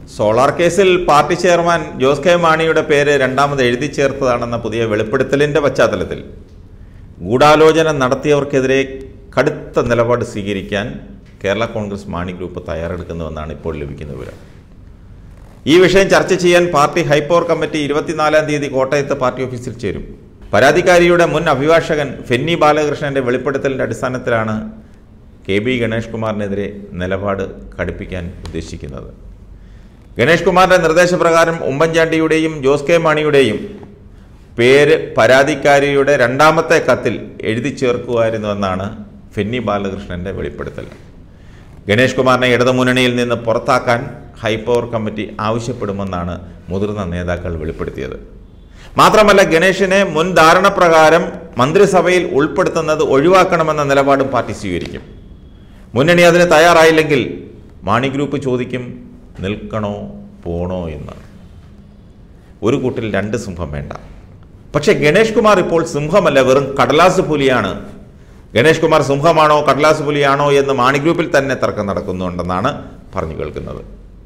solar കേസിൽ party chairman Jose K മാണിയുടെ പേര് രണ്ടാമത് എഴുതി ചേർത്തതാണെന്ന പുതിയ വെളിപ്പെടുത്തലിന്റെ പശ്ചാത്തലത്തിൽ ഗൂഢാലോചന നടത്തിയവർക്കെതിരെ കടുത്ത നിലപാട് സ്വീകരിക്കാൻ കേരള കോൺഗ്രസ് മാണി ഗ്രൂപ്പ് തയ്യാറെടുക്കുന്നുവെന്നാണ് ഇപ്പോൾ ലഭിക്കുന്ന വിവരം ഈ വിഷയം ചർച്ച ചെയ്യാൻ പാർട്ടി ഹൈപ്പവർ കമ്മിറ്റി ഇരുപത്തിനാലാം തീയതി കോട്ടയത്ത് പാർട്ടി ഓഫീസിൽ ചേരും പരാതിക്കാരിയുടെ മുൻ അഭിഭാഷകൻ ഫെന്നി ബാലകൃഷ്ണന്റെ വെളിപ്പെടുത്തലിന്റെ അടിസ്ഥാനത്തിലാണ് കെ ബി ഗണേഷ് കുമാറിനെതിരെ നിലപാട് കടുപ്പിക്കാൻ ഉദ്ദേശിക്കുന്നത് ഗണേഷ് കുമാറിന്റെ നിർദ്ദേശപ്രകാരം ഉമ്മൻചാണ്ടിയുടെയും ജോസ് കെ മാണിയുടെയും പേര് പരാതിക്കാരിയുടെ രണ്ടാമത്തെ കത്തിൽ എഴുതി ചേർക്കുമായിരുന്നുവെന്നാണ് ഫെന്നി ബാലകൃഷ്ണന്റെ വെളിപ്പെടുത്തൽ ഗണേഷ് കുമാറിനെ ഇടതുമുന്നണിയിൽ നിന്ന് പുറത്താക്കാൻ ഹൈപ്പവർ കമ്മിറ്റി ആവശ്യപ്പെടുമെന്നാണ് മുതിർന്ന നേതാക്കൾ വെളിപ്പെടുത്തിയത് മാത്രമല്ല ഗണേഷിനെ മുൻ ധാരണപ്രകാരം മന്ത്രിസഭയിൽ ഉൾപ്പെടുത്തുന്നത് ഒഴിവാക്കണമെന്ന നിലപാടും പാർട്ടി സ്വീകരിക്കും മുന്നണി അതിന് തയ്യാറായില്ലെങ്കിൽ മാണി ഗ്രൂപ്പ് ചോദിക്കും നിൽക്കണോ പോണോ എന്ന് ഒരു കൂട്ടിൽ രണ്ട് സിംഹം വേണ്ട പക്ഷേ ഗണേഷ് കുമാർ ഇപ്പോൾ സിംഹമല്ല വെറും കടലാസ് പുലിയാണ് ഗണേഷ് കുമാർ സിംഹമാണോ കടലാസ് പുലിയാണോ എന്ന് മാണി ഗ്രൂപ്പിൽ തന്നെ തർക്കം നടക്കുന്നുണ്ടെന്നാണ് പറഞ്ഞു കേൾക്കുന്നത്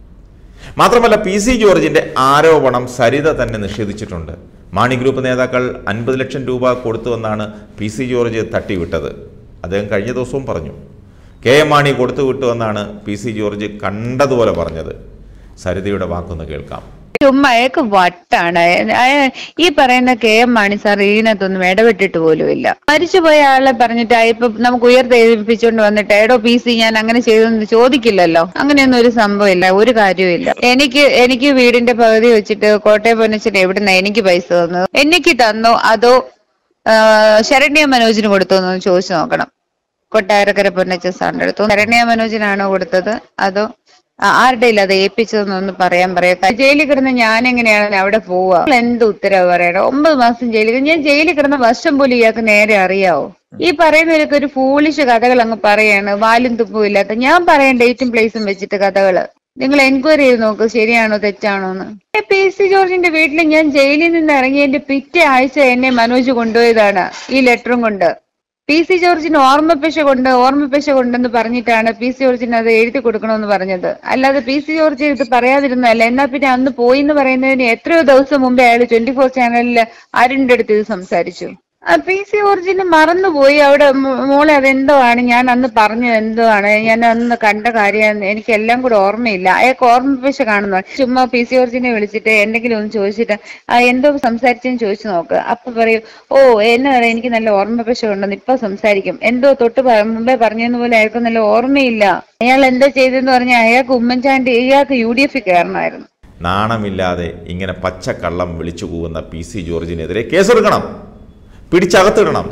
മാത്രമല്ല പി സി ജോർജിന്റെ ആരോപണം സരിത തന്നെ നിഷേധിച്ചിട്ടുണ്ട് മാണി ഗ്രൂപ്പ് നേതാക്കൾ അൻപത് ലക്ഷം രൂപ കൊടുത്തുവെന്നാണ് പി സി ജോർജ് തട്ടിവിട്ടത് അദ്ദേഹം കഴിഞ്ഞ ദിവസവും പറഞ്ഞു കെ എം മാണി കൊടുത്തുവിട്ടുവെന്നാണ് പി സി ജോർജ് കണ്ടതുപോലെ പറഞ്ഞത് സരിതയുടെ വാക്കൊന്ന് കേൾക്കാം ചുമ്മാ അയാൾക്ക് വട്ടാണ് അയ- ഈ പറയുന്ന കെ എം മാണി സാർ ഇതിനകത്തൊന്നും ഇടപെട്ടിട്ട് പോലും ഇല്ല മരിച്ചുപോയ ആളെ പറഞ്ഞിട്ട് ഇപ്പൊ നമുക്ക് ഉയർത്തെഴുതിപ്പിച്ചുകൊണ്ട് വന്നിട്ട് എടോ പി സി ഞാൻ അങ്ങനെ ചെയ്തെന്ന് ചോദിക്കില്ലല്ലോ അങ്ങനെയൊന്നും ഒരു സംഭവമില്ല ഒരു കാര്യമില്ല എനിക്ക് എനിക്ക് വീടിന്റെ പകുതി വെച്ചിട്ട് കോട്ടയം പൊന്നച്ചൻ എവിടുന്ന എനിക്ക് പൈസ തന്നത് എനിക്ക് തന്നോ അതോ ആ, ശരണ്യ മനോജിന് കൊടുത്തോ എന്ന് ചോദിച്ചു നോക്കണം കൊട്ടാരക്കര പൊന്നച്ച സാറിന്റെ അടുത്ത് ശരണ്യ മനോജിനാണോ കൊടുത്തത് അതോ ആ, ആരുടെ ഇല്ല അത് ഏൽപ്പിച്ചതെന്നൊന്ന് പറയാൻ പറയാം ജയിലിൽ കിടന്ന് ഞാൻ എങ്ങനെയാണ് അവിടെ പോവുക നിങ്ങൾ എന്ത് ഉത്തരവ് പറയണം ഒമ്പത് മാസം ജയിലിൽ കിടന്ന് ഞാൻ ജയിലിൽ കിടന്ന വർഷം പോലും ഇയാൾക്ക് നേരെ അറിയാവോ ഈ പറയുന്നവരൊക്കെ ഒരു ഫൂളിഷ് കഥകൾ അങ്ങ് പറയാണ് വാലും തുപ്പും ഇല്ലാത്ത ഞാൻ പറയാൻ ഡേറ്റും പ്ലേസും വെച്ചിട്ട് കഥകള് നിങ്ങൾ എൻക്വയറി ചെയ്ത് നോക്ക് ശരിയാണോ തെറ്റാണോ എന്ന് പി സി ജോർജിന്റെ വീട്ടിൽ ഞാൻ ജയിലിൽ നിന്ന് ഇറങ്ങിയതിന്റെ പിറ്റേ ആഴ്ച എന്നെ മനോജ് കൊണ്ടുപോയതാണ് ഈ ലെറ്ററും കൊണ്ട് പി സി ജോർജിന് ഓർമ്മപ്പശ കൊണ്ട് ഓർമ്മപ്പശ കൊണ്ടെന്ന് പറഞ്ഞിട്ടാണ് പി സി ജോർജിന് അത് എഴുതി കൊടുക്കണമെന്ന് പറഞ്ഞത് അല്ലാതെ പി സി ജോർജ് ഇത് പറയാതിരുന്നല്ല എന്നാ പിന്നെ അന്ന് പോയി എന്ന് പറയുന്നതിന് എത്രയോ ദിവസം മുമ്പേ അയാൾ ട്വന്റി ഫോർ ചാനലിൽ ആരുടെ അടുത്ത് ഇത് സംസാരിച്ചു ആ പി സി ജോർജിന് മറന്നുപോയി അവിടെ മോ- മോളെ അതെന്തോ ആണ് ഞാൻ അന്ന് പറഞ്ഞത് എന്തോ ആണ് ഞാൻ അന്ന് കണ്ട കാര്യം എനിക്ക് എല്ലാം കൂടെ ഓർമ്മയില്ല അയാൾക്ക് ഓർമ്മപ്പശ കാണുന്നു ചുമ്മാ പി സി ജോർജിനെ വിളിച്ചിട്ട് എന്തെങ്കിലും ഒന്ന് ചോദിച്ചിട്ട് ആ എന്തോ സംസാരിച്ചെന്ന് ചോദിച്ചു നോക്ക് അപ്പൊ പറയും ഓ എന്നെ പറയാം എനിക്ക് നല്ല ഓർമ്മപ്പശ ഉണ്ടെന്ന് ഇപ്പൊ സംസാരിക്കും എന്തോ തൊട്ട് പ- മുമ്പേ പറഞ്ഞതെന്ന് പോലെ അയാൾക്ക് നല്ല ഓർമ്മയില്ല അയാൾ എന്താ ചെയ്തെന്ന് പറഞ്ഞാൽ അയാൾക്ക് ഉമ്മൻചാണ്ടി ഇയാൾക്ക് യു ഡി എഫ് കയറണമായിരുന്നു നാണമില്ലാതെ ഇങ്ങനെ പച്ചക്കള്ളം വിളിച്ചു കൂവുന്ന പി സി ജോർജിനെതിരെ കേസെടുക്കണം പിടിച്ചകത്തിടണം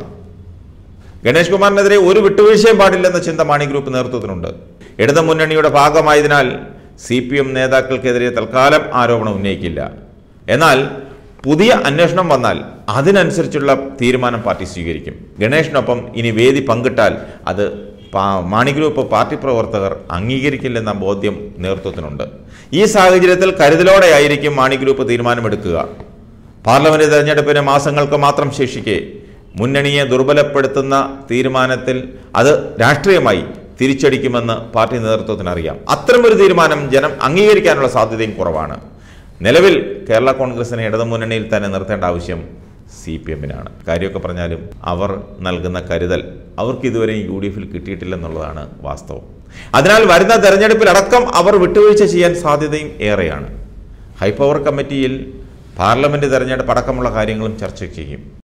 ഗണേഷ് കുമാറിനെതിരെ ഒരു വിട്ടുവീഴ്ചയും പാടില്ലെന്ന ചിന്ത മാണി ഗ്രൂപ്പ് നേതൃത്വത്തിനുണ്ട് ഇടതു മുന്നണിയുടെ ഭാഗമായതിനാൽ സി പി എം നേതാക്കൾക്കെതിരെ തൽക്കാലം ആരോപണം ഉന്നയിക്കില്ല എന്നാൽ പുതിയ അന്വേഷണം വന്നാൽ അതിനനുസരിച്ചുള്ള തീരുമാനം പാർട്ടി സ്വീകരിക്കും ഗണേഷിനൊപ്പം ഇനി വേദി പങ്കിട്ടാൽ അത് പാ- മാണി ഗ്രൂപ്പ് പാർട്ടി പ്രവർത്തകർ അംഗീകരിക്കില്ലെന്ന ബോധ്യം നേതൃത്വത്തിനുണ്ട് ഈ സാഹചര്യത്തിൽ കരുതലോടെയായിരിക്കും മാണി ഗ്രൂപ്പ് തീരുമാനമെടുക്കുക പാർലമെന്റ് തെരഞ്ഞെടുപ്പിന് മാസങ്ങൾക്ക് മാത്രം ശേഷിക്കെ മുന്നണിയെ ദുർബലപ്പെടുത്തുന്ന തീരുമാനത്തിൽ അത് രാഷ്ട്രീയമായി തിരിച്ചടിക്കുമെന്ന് പാർട്ടി നേതൃത്വത്തിന് അറിയാം അത്തരമൊരു തീരുമാനം ജനം അംഗീകരിക്കാനുള്ള സാധ്യതയും കുറവാണ് നിലവിൽ കേരള കോൺഗ്രസിനെ ഇടതു മുന്നണിയിൽ തന്നെ നിർത്തേണ്ട ആവശ്യം സി പി എമ്മിനാണ് കാര്യമൊക്കെ പറഞ്ഞാലും അവർ നൽകുന്ന കരുതൽ അവർക്ക് ഇതുവരെ യു ഡി എഫിൽ കിട്ടിയിട്ടില്ലെന്നുള്ളതാണ് വാസ്തവം അതിനാൽ വരുന്ന തെരഞ്ഞെടുപ്പിലടക്കം അവർ വിട്ടുവീഴ്ച ചെയ്യാൻ സാധ്യതയും ഏറെയാണ് ഹൈപ്പവർ കമ്മിറ്റിയിൽ പാർലമെന്റ് തെരഞ്ഞെടുപ്പ് അടക്കമുള്ള കാര്യങ്ങളും ചർച്ച ചെയ്യും